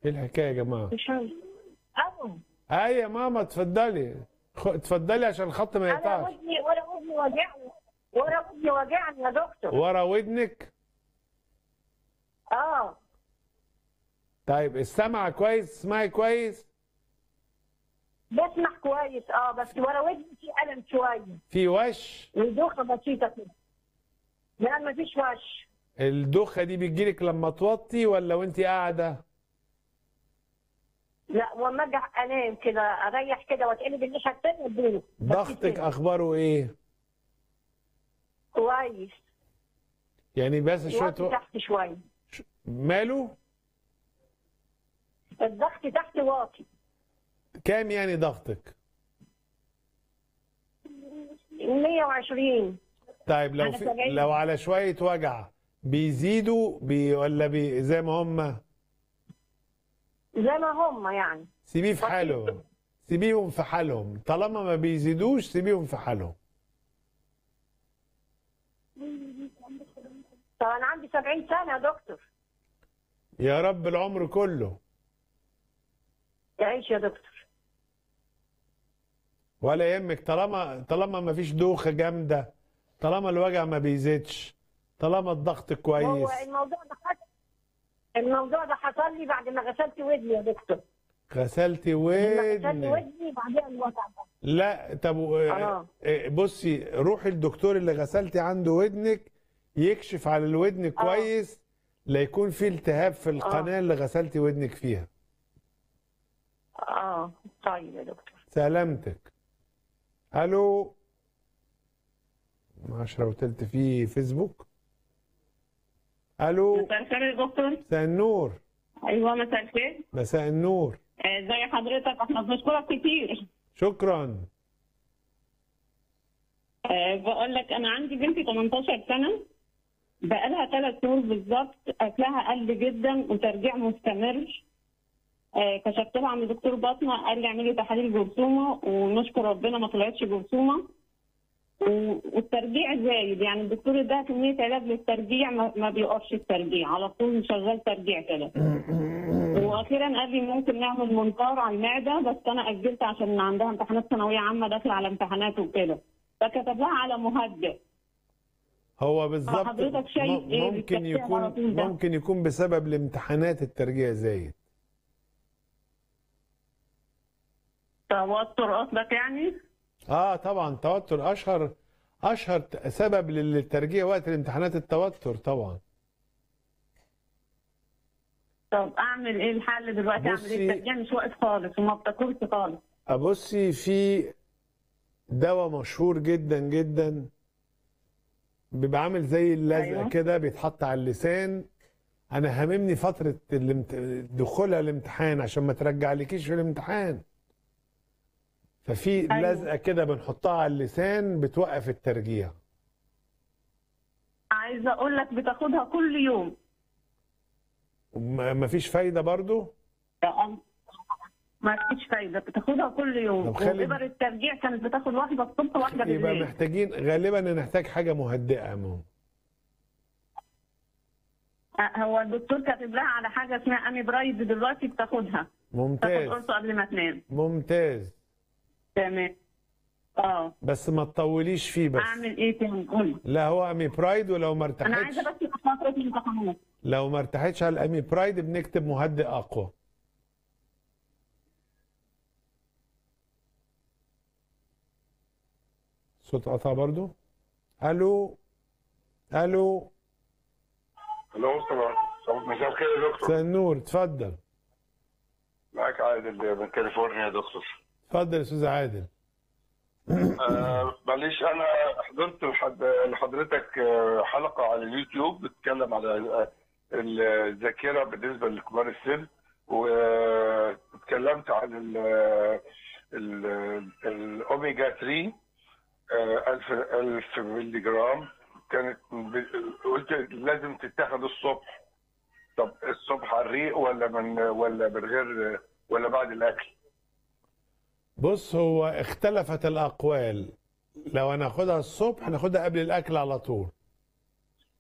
ايه الحكايه يا جماعه مش عارف. أبو اي يا ماما اتفضلي خ- اتفضلي عشان الخط ما أنا يقطعش ودني ورا ودني وجعني ورا ودني وجعني يا دكتور ورا ودنك اه طيب السمع كويس اسمعي كويس بسمع كويس اه بس ورا ودني في ألم شوية في وش ودوخة بسيطة كده لا مفيش وش الدوخه دي بتجيلك لما توطي ولا وانت قاعده لا وما اجي انام كده اريح كده واتقلب الناحيه الثانيه اديله ضغطك اخباره ايه كويس يعني بس شويه واطي و... تحت شويه ماله الضغط تحت واطي كام يعني ضغطك 120 طيب لو أنا في سبعين. لو على شويه وجع بيزيدوا بي ولا بي زي ما هم زي ما هم يعني سيبيه في حاله سيبيهم في حالهم طالما ما بيزيدوش سيبيهم في حالهم طب انا عندي 70 سنه يا دكتور يا رب العمر كله تعيش يا دكتور ولا يهمك طالما طالما ما فيش دوخه جامده طالما الوجع ما بيزيدش طالما الضغط هو كويس الموضوع ده حصل الموضوع ده حصل لي بعد ما غسلت ودني يا دكتور غسلتي لما غسلت ودن ودني بعدين الوجع ده لا طب آه. آه، بصي روحي الدكتور اللي غسلتي عنده ودنك يكشف على الودن كويس لا يكون في التهاب في القناه اللي غسلتي ودنك فيها اه طيب يا دكتور سلامتك الو عشرة وتلت في فيسبوك الو مساء الخير يا دكتور مساء النور ايوه مساء الخير مساء النور آه، ازي حضرتك احنا بنشكرك كتير شكرا أه بقول لك انا عندي بنتي 18 سنه بقالها ثلاث شهور بالظبط اكلها قل جدا وترجيع مستمر أه كشفت لها عند دكتور باطنه قال لي اعملي تحاليل جرثومه ونشكر ربنا ما طلعتش جرثومه و- والترجيع زايد يعني الدكتور اداها كميه علاج للترجيع ما ما بيقفش الترجيع على طول شغال ترجيع كده واخيرا قال لي ممكن نعمل منقار على المعده بس انا اجلت عشان عندها امتحانات ثانويه عامه داخله على امتحانات وكده فكتب لها على مهدئ هو بالظبط حضرتك شايف م- إيه ممكن بالتفسير على يكون طول ده؟ ممكن يكون بسبب الامتحانات الترجيع زايد توتر قصدك يعني اه طبعا توتر اشهر اشهر ت- سبب للترجيع وقت الامتحانات التوتر طبعا طب اعمل ايه الحل دلوقتي اعمل بصي- ايه الترجيع مش واقف خالص وما بتاكلش خالص ابصي في دواء مشهور جدا جدا بيبقى عامل زي اللزق أيوة. كده بيتحط على اللسان انا هاممني فتره الامت... دخولها الامتحان عشان ما ترجعلكيش في الامتحان ففي أيوة. لزقه كده بنحطها على اللسان بتوقف الترجيع عايزه اقول لك بتاخدها كل يوم وما- مفيش فايده برضو يا أم. ما فيش فايده بتاخدها كل يوم طب خلي- وابر الترجيع كانت بتاخد واحده الصبح واحده يبقى بالليل محتاجين غالبا نحتاج حاجه مهدئه يا ماما آه، هو الدكتور كاتب لها على حاجه اسمها امي برايد دلوقتي بتاخدها تاخد ممتاز قرصه قبل ما تنام ممتاز تمام اه بس ما تطوليش فيه بس اعمل ايه تاني قول لا هو امي برايد ولو ما انا ارتحتش عايزه بس في فتره الامتحانات لو ما ارتحتش على الامي برايد بنكتب مهدئ اقوى صوت قطع برضو الو الو الو صباح مساء الخير يا دكتور مساء النور اتفضل معاك عادل من كاليفورنيا يا دكتور اتفضل يا استاذ عادل آه معلش انا حضرت لحد لحضرتك آه، حلقه على اليوتيوب بتتكلم على آه، الذاكره بالنسبه لكبار السن واتكلمت عن ال ال- الاوميجا 3 آه، 1000 1000 مللي جرام كانت ب- قلت لازم تتاخد الصبح طب الصبح على الريق ولا من ولا من غير ولا بعد الاكل بص هو اختلفت الاقوال لو هناخدها الصبح ناخدها قبل الاكل على طول